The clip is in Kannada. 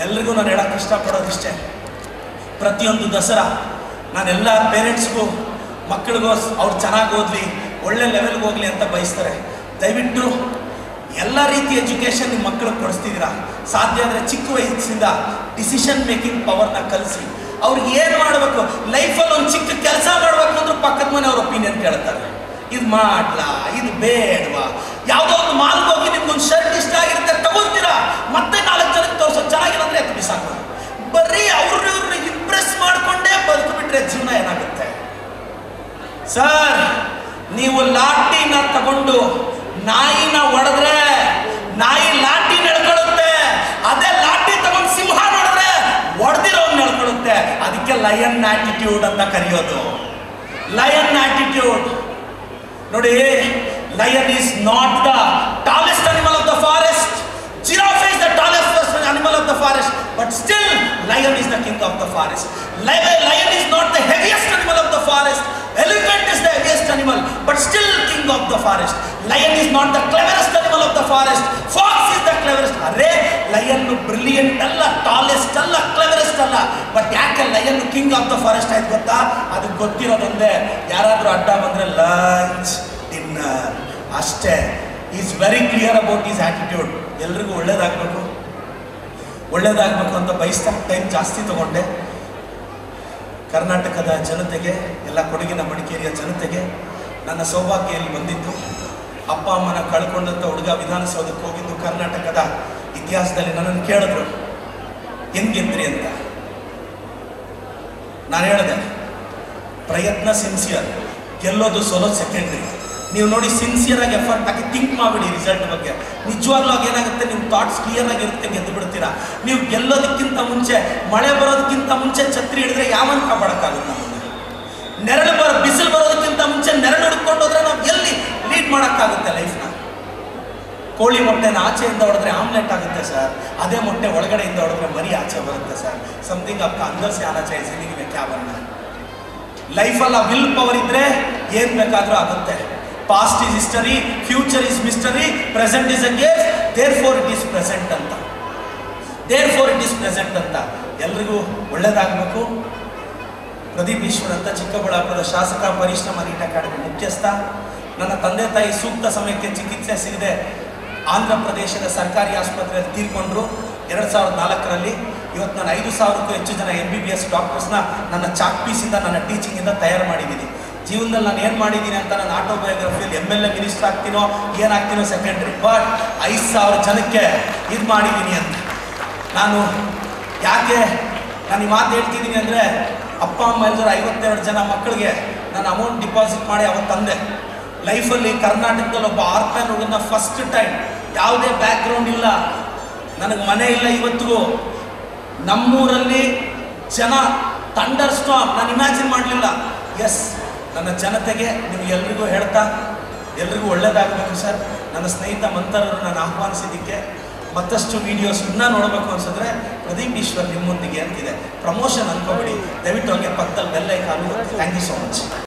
ಎಲ್ರಿಗೂ ನಾನು ಹೇಳಕ್ಕೆ ಇಷ್ಟಪಡೋದಿಷ್ಟೇ ಪ್ರತಿಯೊಂದು ದಸರಾ ನಾನೆಲ್ಲ ಪೇರೆಂಟ್ಸ್ಗೂ ಮಕ್ಕಳಿಗೂ ಅವ್ರು ಚೆನ್ನಾಗಿ ಓದಲಿ ಒಳ್ಳೆ ಲೆವೆಲ್ಗೆ ಹೋಗಲಿ ಅಂತ ಬಯಸ್ತಾರೆ ದಯವಿಟ್ಟು ಎಲ್ಲ ರೀತಿ ಎಜುಕೇಷನ್ ನಿಮ್ಮ ಮಕ್ಕಳಿಗೆ ಕೊಡಿಸ್ತಿದ್ದೀರಾ ಸಾಧ್ಯ ಆದರೆ ಚಿಕ್ಕ ವಯಸ್ಸಿಂದ ಡಿಸಿಷನ್ ಮೇಕಿಂಗ್ ಪವರ್ನ ಕಲಿಸಿ ಅವ್ರಿಗೆ ಏನು ಮಾಡಬೇಕು ಲೈಫಲ್ಲಿ ಒಂದು ಚಿಕ್ಕ ಕೆಲಸ ಮಾಡಬೇಕು ಅಂದ್ರೆ ಪಕ್ಕದ ಮನೆಯವ್ರ ಒಪಿನಿಯನ್ ಕೇಳ್ತಾರೆ ಇದು ಮಾಡ್ಲಾ ಇದು ಬೇಡವಾ ಯಾವುದೋ ಒಂದು ಮಾಲ್ಗೆ ಹೋಗಿ ನಿಮ್ಗೊಂದು ಶರ್ಟ್ ಇಷ್ಟ ಆಗಿರುತ್ತೆ ತಗೊಂತೀರಾ ಮತ್ತೆ ನಾಲ್ಕು ಜನಕ್ಕೆ ತೋರಿಸೋ ಚೆನ್ನಾಗಿಲ್ಲ ಅಂದ್ರೆ ಎತ್ತು ಬಿಸಾಕೋದು ಬರೀ ಅವ್ರನ್ನ ಇವ್ರನ್ನ ಇಂಪ್ರೆಸ್ ಮಾಡ್ಕೊಂಡೇ ಬದುಕು ಬಿಟ್ರೆ ಜೀವನ ಏನಾಗುತ್ತೆ ಸರ್ ನೀವು ಲಾಟಿನ ತಗೊಂಡು ನಾಯಿನ ಹೊಡೆದ್ರೆ ನಾಯಿ ಲಾಟಿ ನಡ್ಕೊಳ್ಳುತ್ತೆ ಅದೇ ಲಾಟಿ ತಗೊಂಡು ಸಿಂಹ ನೋಡಿದ್ರೆ ಹೊಡೆದಿರೋನ್ ನಡ್ಕೊಳ್ಳುತ್ತೆ ಅದಕ್ಕೆ ಲಯನ್ ಆಟಿಟ್ಯೂಡ್ ಅಂತ ಕರೆಯೋದು ಲಯನ್ ಆಟಿಟ್ಯೂಡ್ ನೋಡಿ lion is not the tallest animal of the forest giraffe is the tallest animal of the forest but still lion is the king of the forest lion is not the heaviest animal of the forest elephant is the heaviest animal but still king of the forest lion is not the cleverest animal of the forest fox is the cleverest ಅರೇ ಲಯನ್ ಬ್ರಿಲಿಯಂಟ್ ಅಲ್ಲ ಟಾಲೆಸ್ಟ್ ಅಲ್ಲ ಕ್ಲೆವರೆಸ್ಟ್ ಅಲ್ಲ ಬಟ್ ಯಾಕೆ lion king of the forest ಆಯ್ತು ಗೊತ್ತಾ ಅದಕ್ಕೆ ಗೊತ್ತಿರೋದೊಂದೇ ಯಾರಾದರೂ ಅಡ್ಡ ಬಂದ್ರೆ ಲಂಚ್ ಡಿನ್ನರ್ ಅಷ್ಟೇ is very clear about is attitude ಎಲ್ರಿಗೂ ಒಳ್ಳೇದಾಗಬೇಕು ಒಳ್ಳೇದಾಗಬೇಕು ಅಂತ ಬಯಸ್ತಾ ಟೈಮ್ ಜಾಸ್ತಿ ತಗೊಂಡೆ ಕರ್ನಾಟಕದ ಜನತೆಗೆ ಎಲ್ಲ ಕೊಡಗಿನ ಮಡಿಕೇರಿಯ ಜನತೆಗೆ ನನ್ನ ಸೌಭಾಗ್ಯಲ್ಲಿ ಬಂದಿದ್ದು ಅಪ್ಪ ಅಮ್ಮನ ಕಳ್ಕೊಂಡಂಥ ಹುಡುಗ ವಿಧಾನಸೌಧಕ್ಕೆ ಹೋಗಿದ್ದು ಕರ್ನಾಟಕದ ಇತಿಹಾಸದಲ್ಲಿ ನನ್ನನ್ನು ಕೇಳಿದ್ರು ಹೆಂಗ್ ಗೆದ್ರಿ ಅಂತ ನಾನು ಹೇಳಿದೆ ಪ್ರಯತ್ನ ಸಿನ್ಸಿಯರ್ ಗೆಲ್ಲೋದು ಸೋಲೋದು ಸೆಕೆಂಡ್ರಿ ನೀವು ನೋಡಿ ಸಿನ್ಸಿಯರ್ ಆಗಿ ಎಫರ್ಟ್ ಹಾಕಿ ಥಿಂಕ್ ಮಾಡಿಬಿಡಿ ರಿಸಲ್ಟ್ ಬಗ್ಗೆ ನಿಜವಾಗ್ಲೂ ಆಗ ಏನಾಗುತ್ತೆ ನಿಮ್ಮ ಥಾಟ್ಸ್ ಕ್ಲಿಯರ್ ಆಗಿರುತ್ತೆ ಗೆದ್ದು ಬಿಡ್ತೀರಾ ನೀವು ಗೆಲ್ಲೋದಕ್ಕಿಂತ ಮುಂಚೆ ಮಳೆ ಬರೋದಕ್ಕಿಂತ ಮುಂಚೆ ಛತ್ರಿ ಹಿಡಿದ್ರೆ ಯಾವನ್ ಕಾಪಾಡೋಕ್ಕಾಗುತ್ತೆ ನಮ್ಮನ್ನ ನೆರಳು ಬರೋ ಬಿಸಿಲು ಬರೋದಕ್ಕಿಂತ ಮುಂಚೆ ನೆರಳು ಹಿಡ್ಕೊಂಡು ಹೋದ್ರೆ ನಾವು ಎಲ್ಲಿ ಲೀಡ್ ಮಾಡೋಕ್ಕಾಗುತ್ತೆ ಲೈಫ್ನ ಕೋಳಿ ಮೊಟ್ಟೆನ ಆಚೆಯಿಂದ ಹೊಡೆದ್ರೆ ಆಮ್ಲೆಟ್ ಆಗುತ್ತೆ ಸರ್ ಅದೇ ಮೊಟ್ಟೆ ಒಳಗಡೆಯಿಂದ ಹೊಡೆದ್ರೆ ಮರಿ ಆಚೆ ಬರುತ್ತೆ ಸರ್ ಸಮಥಿಂಗ್ ಅಪ್ಪ ಅಂದರ್ से आना चाहिए जिंदगी में क्या बनना है ಲೈಫಲ್ಲಿ ಆ ವಿಲ್ ಪವರ್ ಇದ್ರೆ ಏನ್ ಬೇಕಾದ್ರೂ ಆಗುತ್ತೆ past is history future is mystery present is a gift therefore it is present ಅಂತ therefore it is present ಅಂತ ಎಲ್ರಿಗೂ ಒಳ್ಳೇದಾಗಬೇಕು ಪ್ರದೀಪ್ ಈಶ್ವರ್ ಅಂತ ಚಿಕ್ಕಬಳ್ಳಾಪುರದ ಶಾಸಕ ಪರಿಶ್ರಮ ನೀಟ್ ಅಕಾಡೆಮಿ ಮುಖ್ಯಸ್ಥ ನನ್ನ ತಂದೆ ತಾಯಿ ಸೂಕ್ತ ಸಮಯಕ್ಕೆ ಚಿಕಿತ್ಸೆ ಸಿಗದೆ ಆಂಧ್ರ ಪ್ರದೇಶದ ಸರ್ಕಾರಿ ಆಸ್ಪತ್ರೆಯಲ್ಲಿ ತೀರ್ಕೊಂಡ್ರು ಎರಡು ಸಾವಿರದ ನಾಲ್ಕರಲ್ಲಿ ಇವತ್ತು ನಾನು ಐದು ಸಾವಿರಕ್ಕೂ ಹೆಚ್ಚು ಜನ ಎಂ ಬಿ ಬಿ ಎಸ್ ಡಾಕ್ಟರ್ಸ್ನ ನನ್ನ ಚಾಕ್ ಪೀಸಿಂದ ನನ್ನ ಟೀಚಿಂಗಿಂದ ತಯಾರು ಮಾಡಿದ್ದೀನಿ ಜೀವನದಲ್ಲಿ ನಾನು ಏನು ಮಾಡಿದ್ದೀನಿ ಅಂತ ನನ್ನ ಆಟೋಬಯೋಗ್ರಫಿಯಲ್ಲಿ ಎಮ್ ಎಲ್ ಎ ಮಿನಿಸ್ಟರ್ ಆಗ್ತೀನೋ ಏನಾಗ್ತೀನೋ ಸೆಕೆಂಡ್ರಿ ಬಟ್ ಐದು ಸಾವಿರ ಜನಕ್ಕೆ ಇದು ಮಾಡಿದ್ದೀನಿ ಅಂತ ನಾನು ಯಾಕೆ ನಾನು ಈ ಮಾತು ಹೇಳ್ತಿದ್ದೀನಿ ಅಂದರೆ ಅಪ್ಪ ಅಮ್ಮ ಎಲ್ಲರೂ ಐವತ್ತೆರಡು ಜನ ಮಕ್ಕಳಿಗೆ ನಾನು ಅಮೌಂಟ್ ಡಿಪಾಸಿಟ್ ಮಾಡಿ ಅವತ್ತು ತಂದೆ ಲೈಫಲ್ಲಿ ಕರ್ನಾಟಕದಲ್ಲಿ ಒಬ್ಬ ಆರ್ಫನ್ ಹುಡುಗನ ಫಸ್ಟ್ ಟೈಮ್ ಯಾವುದೇ ಬ್ಯಾಕ್ಗ್ರೌಂಡ್ ಇಲ್ಲ ನನಗೆ ಮನೆ ಇಲ್ಲ ಇವತ್ತಿಗೂ ನಮ್ಮೂರಲ್ಲಿ ಜನ ಥಂಡರ್ ಸ್ಟಾಮ್ ನಾನು ಇಮ್ಯಾಜಿನ್ ಮಾಡಲಿಲ್ಲ ಎಸ್ ನನ್ನ ಜನತೆಗೆ ನೀವು ಎಲ್ರಿಗೂ ಹೇಳ್ತಾ ಎಲ್ರಿಗೂ ಒಳ್ಳೇದಾಗಬೇಕು ಸರ್ ನನ್ನ ಸ್ನೇಹಿತ ಮಂತರರು ನಾನು ಆಹ್ವಾನಿಸಿದ್ದಕ್ಕೆ ಮತ್ತಷ್ಟು ವೀಡಿಯೋಸ್ ಇನ್ನೂ ನೋಡಬೇಕು ಅನ್ಸಿದ್ರೆ ಪ್ರದೀಪ್ ಈಶ್ವರ್ ನಿಮ್ಮೊಂದಿಗೆ ಅಂತಿದೆ ಪ್ರಮೋಷನ್ ಅನ್ಕೋಬೇಡಿ ದಯವಿಟ್ಟು ಹಂಗೆ ಪಕ್ಕದಲ್ಲಿ ಬೆಲ್ಲೈ ಕಾಲು ಥ್ಯಾಂಕ್ ಯು ಸೋ ಮಚ್